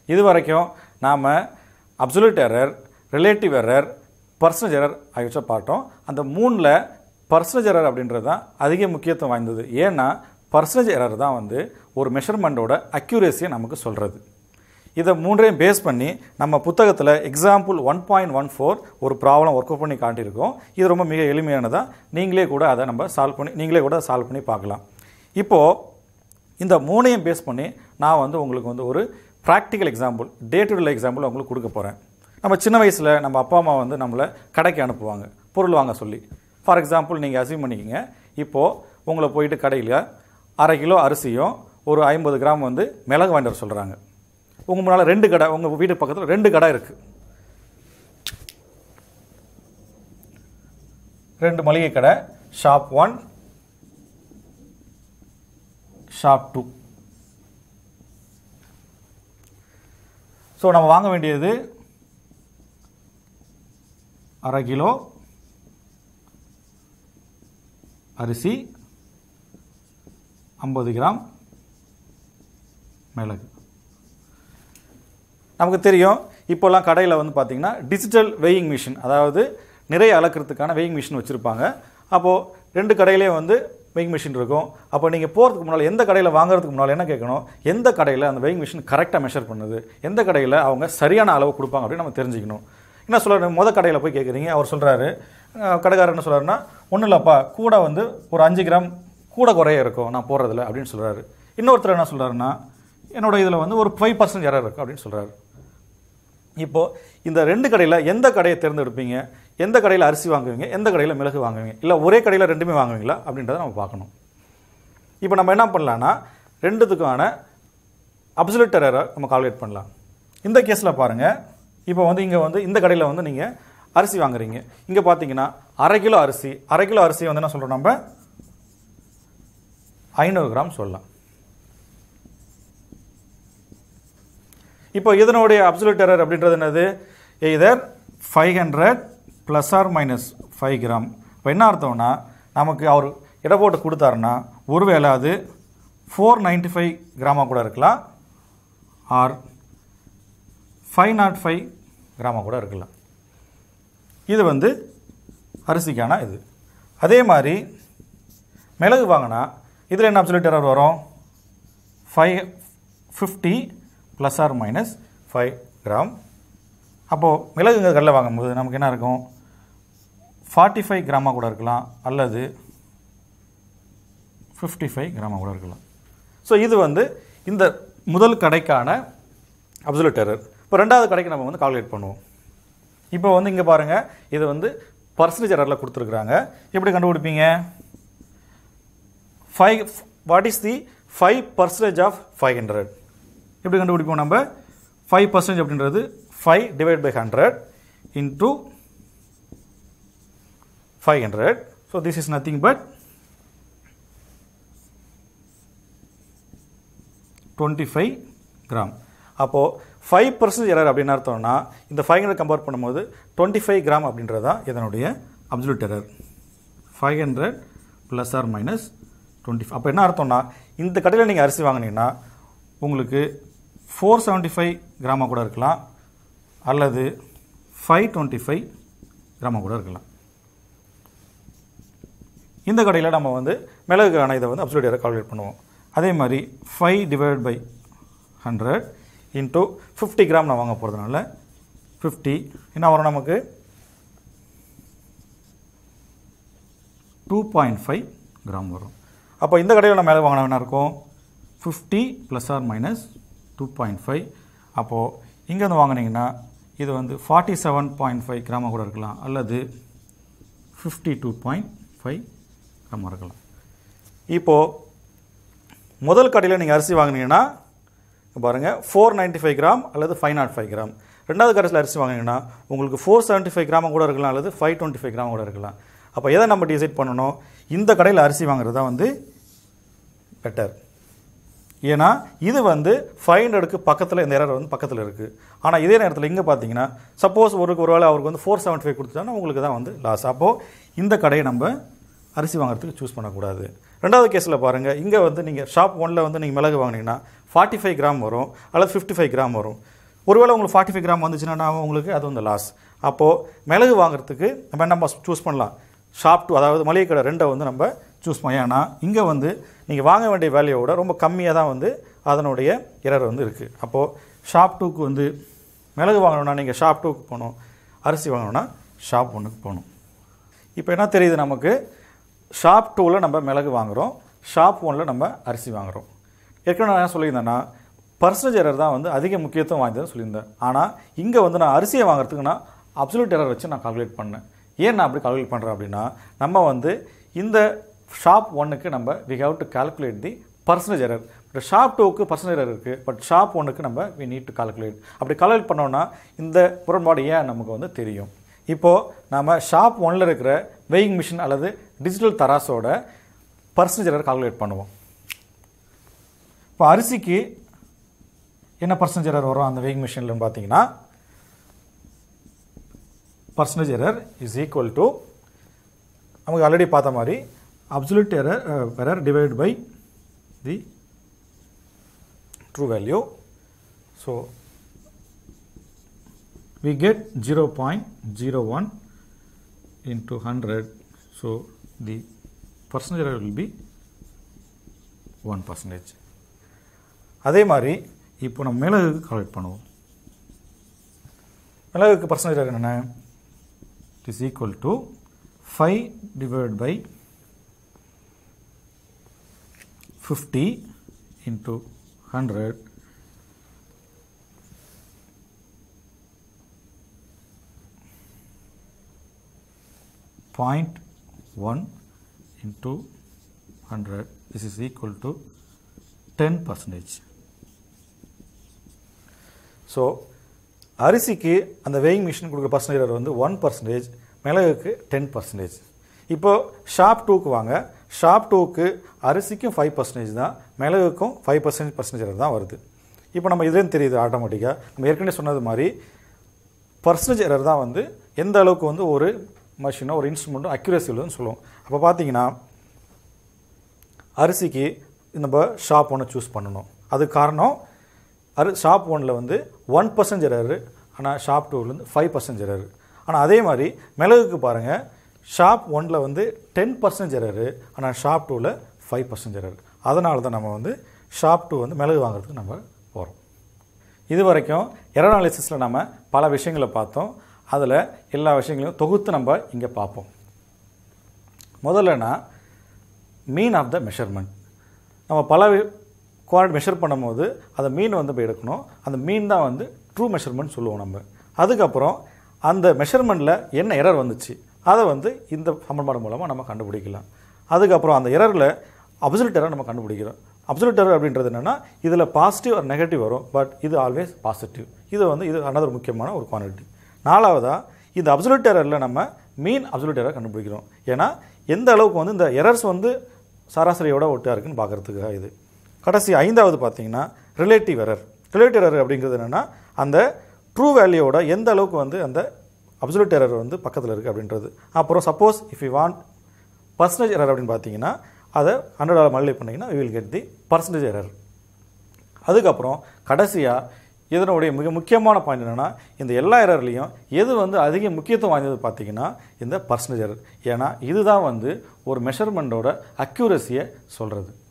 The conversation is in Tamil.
இது வரைக்கும் நாம் absolute error relative error percentage error ஆகியவற்றை பார்த்தோம் அந்த மூணில் பர்சனேஜ் எரர் அப்படின்றது தான் அதிக முக்கியத்துவம் வாய்ந்தது ஏன்னா பர்சனேஜ் எரர் தான் வந்து ஒரு மெஷர்மெண்ட்டோட அக்யூரேசியை நமக்கு சொல்கிறது இதை மூன்றையும் பேஸ் பண்ணி நம்ம புத்தகத்தில் example one point one four ஒரு ப்ராப்ளம் ஒர்க் அவுட் பண்ணி காட்டியிருக்கோம் இது ரொம்ப மிக எளிமையானதா நீங்களே கூட அதை நம்ம சால்வ் பண்ணி நீங்களே கூட சால்வ் பண்ணி பார்க்கலாம் இப்போது இந்த மூணையும் பேஸ் பண்ணி நான் வந்து உங்களுக்கு வந்து ஒரு practical example day to day example உங்களுக்கு கொடுக்க போகிறேன் நம்ம சின்ன வயசில் நம்ம அப்பா அம்மா வந்து நம்மளை கடைக்கு அனுப்புவாங்க பொருள் வாங்க சொல்லி ஃபார் எக்ஸாம்பிள் நீங்கள் அசீவ் பண்ணிக்கிங்க இப்போது உங்களை போயிட்டு கடையில் அரை கிலோ அரிசியும் ஒரு ஐம்பது கிராம் வந்து மிளகு வாங்கிட்டு வர சொல்கிறாங்க உங்கள் முன்னால் ரெண்டு கடை உங்கள் வீட்டு பக்கத்தில் ரெண்டு கடை இருக்குது ரெண்டு மளிகை கடை shop one shop two so நம்ம வாங்க வேண்டியது அரை கிலோ அரிசி ஐம்பது கிராம் மிளகு நமக்கு தெரியும் இப்போல்லாம் கடையில் வந்து பார்த்தீங்கன்னா டிஜிட்டல் வெயிங் மிஷின் அதாவது நிறைய அளக்கிறதுக்கான வெயிங் மிஷின் வச்சுருப்பாங்க அப்போது ரெண்டு கடையிலே வந்து வெயிங் மிஷின் இருக்கும் அப்போ நீங்கள் போகிறதுக்கு முன்னால் எந்த கடையில் வாங்குறதுக்கு முன்னால் என்ன கேட்கணும் எந்த கடையில் அந்த வெயிங் மிஷின் கரெக்டாக மெஷர் பண்ணுது எந்த கடையில் அவங்க சரியான அளவு கொடுப்பாங்க அப்படின்னு நம்ம தெரிஞ்சுக்கணும் என்ன சொல்கிறாரு முத கடையில் போய் கேட்குறீங்க அவர் சொல்கிறாரு கடைக்காரர் என்ன சொல்கிறாருன்னா ஒன்றும் இல்லைப்பா கூட வந்து ஒரு அஞ்சு கிராம் கூட குறைய இருக்கும் நான் போடுறதில்ல அப்படின்னு சொல்கிறாரு இன்னொருத்தர் என்ன சொல்கிறாருன்னா என்னோட இதில் வந்து ஒரு ஃபைவ் பர்சன்ட் எரர் இருக்கும் அப்படின்னு சொல்கிறாரு இப்போது இந்த ரெண்டு கடையில் எந்த கடையை தேர்ந்தெடுப்பீங்க எந்த கடையில் அரிசி வாங்குவீங்க எந்த கடையில் மிளகு வாங்குவீங்க இல்லை ஒரே கடையில் ரெண்டுமே வாங்குவீங்களா அப்படின்றத நம்ம பார்க்கணும் இப்போ நம்ம என்ன பண்ணலான்னா ரெண்டுத்துக்கான அப்சல்யூட் எரரை நம்ம கால்குலேட் பண்ணலாம் இந்த கேஸில் பாருங்கள் இப்போ வந்து இங்கே வந்து இந்த கடையில் வந்து நீங்கள் அரிசி வாங்குறீங்க இங்கே பார்த்தீங்கன்னா அரை கிலோ அரிசி அரை கிலோ அரிசி வந்து என்ன சொல்கிறோம் நம்ம ஐநூறு கிராம் சொல்லலாம் இப்போ இதனுடைய அப்சல்யூட் எரர் அப்படின்றது என்னது either five hundred plus or minus five gram இப்போ என்ன அர்த்தம்னா நமக்கு அவர் இட போட்டு கொடுத்தாருன்னா ஒருவேளை அது ஃபோர் நைன்டி ஃபைவ் கிராமாக கூட இருக்கலாம் ஆர் ஃபைவ் நாட் ஃபைவ் கிராமாக கூட இருக்கலாம் இது வந்து அரிசிக்கான இது அதே மாதிரி மிளகு வாங்கினா இதில் என்ன அப்சல்யூட் எரர் வரும் five fifty plus or minus five gram அப்போது மிளகுங்க கடலை வாங்கும்போது நமக்கு என்ன இருக்கும் ஃபார்ட்டி ஃபைவ் கிராமாக கூட இருக்கலாம் அல்லது ஃபிஃப்டி ஃபைவ் கிராமாக கூட இருக்கலாம் ஸோ இது வந்து இந்த முதல் கடைக்கான அப்சல்யூட் எரர் இப்போ ரெண்டாவது கடைக்கு நம்ம வந்து கால்குலேட் பண்ணுவோம் இப்போ வந்து இங்கே பாருங்கள் இது வந்து பர்சன்டேஜ் எரரில் கொடுத்துருக்குறாங்க எப்படி கண்டுபிடிப்பீங்க five what is the five percentage of five hundred எப்படி கண்டுபிடிப்போம் நம்ம ஃபைவ் பர்சன்டேஜ் அப்படின்றது five divide by hundred into five hundred so this is nothing but twenty five gram அப்போது ஃபைவ் பர்சன்டேஜ் எரர் அப்படின்னு அர்த்தம்னா இந்த ஃபைவ் ஹண்ட்ரட் கம்பேர் பண்ணும்போது டுவெண்ட்டி ஃபைவ் கிராம் அப்படின்றது தான் இதனுடைய absolute error five hundred plus or minus twenty அப்போ என்ன அர்த்தம்னா இந்த கடையில் நீங்கள் அரிசி வாங்கினீங்கன்னா உங்களுக்கு ஃபோர் செவன்ட்டி ஃபைவ் கிராமாக கூட இருக்கலாம் அல்லது ஃபைவ் டுவெண்ட்டி ஃபைவ் கிராமாக கூட இருக்கலாம் இந்த கடையில் நம்ம வந்து மிளகுக்கான இதை வந்து அப்சல்யூட் எரர் கால்குலேட் பண்ணுவோம் அதே மாதிரி five divide by hundred into fifty gram நான் வாங்க போகிறதுனால ஃபிஃப்டி என்ன வரும் நமக்கு டூ பாயிண்ட் ஃபைவ் கிராம் வரும் அப்போ இந்த கடையில் நம்ம மேலே வாங்கின என்ன இருக்கும் fifty plus or minus two point five அப்போது இங்கேருந்து வாங்கினீங்கன்னா இது வந்து ஃபார்ட்டி செவன் பாயிண்ட் ஃபைவ் கிராமாக கூட இருக்கலாம் அல்லது ஃபிஃப்டி டூ பாயிண்ட் ஃபைவ் கிராமாக இருக்கலாம் இப்போது முதல் கடையில் நீங்கள் அரிசி வாங்கினீங்கன்னா பாருங்கள் ஃபோர் நைன்ட்டி ஃபைவ் கிராம் அல்லது ஃபைவ் நாட் ஃபைவ் கிராம் ரெண்டாவது கடைசியில் அரிசி வாங்கினீங்கன்னா உங்களுக்கு ஃபோர் செவன்ட்டி ஃபைவ் கிராம் கூட இருக்கலாம் அல்லது ஃபைவ் டுவெண்ட்டி ஃபைவ் கிராம் கூட இருக்கலாம் அப்போ எதை நம்ம டிசைட் பண்ணணும் இந்த கடையில் அரிசி வாங்குறது தான் வந்து பெட்டர் ஏன்னா இது வந்து ஃபைவ் ஹண்ட்ரடுக்கு பக்கத்தில் இந்த எரர் வந்து பக்கத்தில் இருக்குது ஆனால் இதே நேரத்தில் இங்கே பார்த்தீங்கன்னா சப்போஸ் ஒரு ஒரு வேளை அவருக்கு வந்து ஃபோர் செவன்ட்டி ஃபைவ் கொடுத்துட்டாங்கன்னா உங்களுக்கு தான் வந்து லாஸ் அப்போது இந்த கடையை நம்ம அரிசி வாங்குறதுக்கு சூஸ் பண்ணக்கூடாது ரெண்டாவது கேஸில் பாருங்கள் இங்கே வந்து நீங்கள் ஷாப் ஒனில் வந்து நீங்கள் மிளகு வாங்கினீங்கன்னா ஃபார்ட்டி ஃபைவ் கிராம் வரும் அல்லது ஃபிஃப்டி ஃபைவ் கிராம் வரும் ஒருவேளை உங்களுக்கு ஃபார்ட்டி ஃபைவ் கிராம் வந்துச்சுன்னா உங்களுக்கு அது வந்து லாஸ் அப்போது மிளகு வாங்குறதுக்கு நம்ம நம்ம சூஸ் பண்ணலாம் ஷாப் டூ அதாவது மளிகை கடை ரெண்டை வந்து நம்ம சூஸ் பண்ணலாம் ஏன்னா இங்கே வந்து நீங்கள் வாங்க வேண்டிய வேல்யூவோட ரொம்ப கம்மியாக தான் வந்து அதனுடைய எரர் வந்து இருக்குது அப்போது ஷாப் டூக்கு வந்து மிளகு வாங்கணும்னா நீங்கள் ஷாப் டூக்கு போகணும் அரிசி வாங்கணும்னா ஷாப் ஒன்றுக்கு போகணும் இப்போ என்ன தெரியுது நமக்கு ஷாப் டூவில் நம்ம மிளகு வாங்குகிறோம் ஷாப் ஒனில் நம்ம அரிசி வாங்குகிறோம் ஏற்கனவே நான் என்ன சொல்லியிருந்தேன்னா பர்சன்டேஜ் எரர் தான் வந்து அதிக முக்கியத்துவம் வாய்ந்ததுன்னு சொல்லியிருந்தேன் ஆனால் இங்கே வந்து நான் அரிசியை வாங்குறதுக்கு நான் அப்சல்யூட் எரர் வச்சு நான் கால்குலேட் பண்ணேன் ஏன் நான் அப்படி கால்குலேட் பண்ணுறேன் அப்படின்னா நம்ம வந்து இந்த ஷாப் ஒன்னுக்கு நம்ம we have to calculate the percentage error but shop டூக்கு பர்சன்டேஜ் எரர் இருக்குது பட் ஷாப் ஒன்னுக்கு நம்ம வி நீட் டு கால்குலேட் அப்படி கால்குலேட் பண்ணோம்னா இந்த முரண்பாடு ஏன் நமக்கு வந்து தெரியும் இப்போது நம்ம ஷாப் ஒன்ல இருக்கிற வெயிங் மிஷின் அல்லது டிஜிட்டல் தராசோட பர்சன்டேஜ் எரர் கால்குலேட் பண்ணுவோம் இப்போ அரிசிக்கு என்ன பர்சன்டேஜ் எரர் வரும் அந்த வெயிங் மிஷினில் பார்த்தீங்கன்னா percentage error is equal to நமக்கு ஆல்ரெடி பார்த்த மாதிரி absolute error error divide by the true value so we get 0.01 into 100 so the percentage error will be 1 percentage அதே மாதிரி இப்போ நம்ம மிளகுக்கு கால்குலேட் பண்ணுவோம் மிளகுக்கு பர்சன்டேஜ் error என்னென்ன it is equal to five divide by fifty into hundred point one into hundred this is equal to ten percentage so அரிசிக்கு அந்த வெயிங் மிஷின் கொடுக்குற பர்சன்டேஜ் வந்து ஒன் பர்சன்டேஜ் மிளகுக்கு டென் பர்சன்டேஜ் இப்போ ஷாப் டூக்கு வாங்க ஷாப் டூக்கு அரிசிக்கும் ஃபைவ் பர்சன்டேஜ் தான் மிளகுக்கும் ஃபைவ் பர்சன்டேஜ் பர்சன்டேஜ் தான் வருது இப்போ நம்ம இதுலேயும் தெரியுது ஆட்டோமேட்டிக்காக நம்ம ஏற்கனவே சொன்னது மாதிரி பர்சன்டேஜ் எரர் தான் வந்து எந்த அளவுக்கு வந்து ஒரு மஷினோ ஒரு இன்ஸ்ட்ருமெண்ட்டோ அக்யூரேசி உள்ளதுன்னு சொல்லுவோம் அப்போ பார்த்தீங்கன்னா அரிசிக்கு நம்ம ஷாப் ஒன்று சூஸ் பண்ணணும் அது காரணம் அரு ஷாப் ஒனில் வந்து ஒன் பர்சன்ட் எரரு ஆனால் ஷாப் டூவில் வந்து ஃபைவ் பர்சன்ட் எரரு ஆனால் அதே மாதிரி மிளகுக்கு பாருங்கள் ஷாப் ஒனில் வந்து டென் பர்சன்ட் எரரு ஆனால் ஷாப் டூவில் ஃபைவ் பர்சன்ட் எரரு அதனால தான் நம்ம வந்து ஷாப் டூ வந்து மிளகு வாங்குறதுக்கு நம்ம போகிறோம் இது வரைக்கும் எரர் அனாலிசிஸில் நம்ம பல விஷயங்களை பார்த்தோம் அதில் எல்லா விஷயங்களையும் தொகுத்து நம்ம இங்கே பார்ப்போம் முதல்லனா மீன் ஆஃப் த மெஷர்மெண்ட் நம்ம பல குவாலிட்டி மெஷர் பண்ணும்போது அந்த மீன் வந்து போய் எடுக்கணும் அந்த மீன் தான் வந்து ட்ரூ மெஷர்மெண்ட் சொல்லுவோம் நம்ம அதுக்கப்புறம் அந்த மெஷர்மெண்ட்டில் என்ன எரர் வந்துச்சு அதை வந்து இந்த சமன்பாடு மூலமாக நம்ம கண்டுபிடிக்கலாம் அதுக்கப்புறம் அந்த எரரில் அப்சல்யூட் எரர் நம்ம கண்டுபிடிக்கிறோம் அப்சல்யூட் எரர் அப்படின்றது என்னென்னா இதில் பாசிட்டிவ் ஒரு நெகட்டிவ் வரும் பட் இது ஆல்வேஸ் பாசிட்டிவ் இது வந்து இது another முக்கியமான ஒரு குவான்டிட்டி நாலாவதாக இந்த அப்சல்யூட் எரரில் நம்ம மீன் அப்சல்யூட் எரர் கண்டுபிடிக்கிறோம் ஏன்னா எந்த அளவுக்கு வந்து இந்த எரர்ஸ் வந்து சராசரியோட ஒட்டா இருக்குன்னு பார்க்குறதுக்காக இது கடைசி ஐந்தாவது பார்த்தீங்கன்னா ரிலேட்டிவ் எரர் ரிலேட்டிவ் எரர் அப்படிங்கிறது என்னென்னா அந்த ட்ரூ வேல்யூவோட எந்த அளவுக்கு வந்து அந்த அப்சல்யூட் எரர் வந்து பக்கத்தில் இருக்குது அப்படின்றது அப்புறம் suppose if you want percentage error அப்படின்னு பார்த்தீங்கன்னா அதை ஹண்ட்ரட் மல்டிப்ளை பண்ணிங்கன்னா we will get the percentage error அதுக்கப்புறம் கடைசியாக இதனுடைய மிக முக்கியமான பாயிண்ட் என்னென்னா இந்த எல்லா எரர்லையும் எது வந்து அதிக முக்கியத்துவம் வாய்ந்தது பார்த்தீங்கன்னா இந்த பர்சன்டேஜ் எரர் ஏன்னா இதுதான் வந்து ஒரு மெஷர்மெண்ட்டோட அக்யூரஸியை சொல்கிறது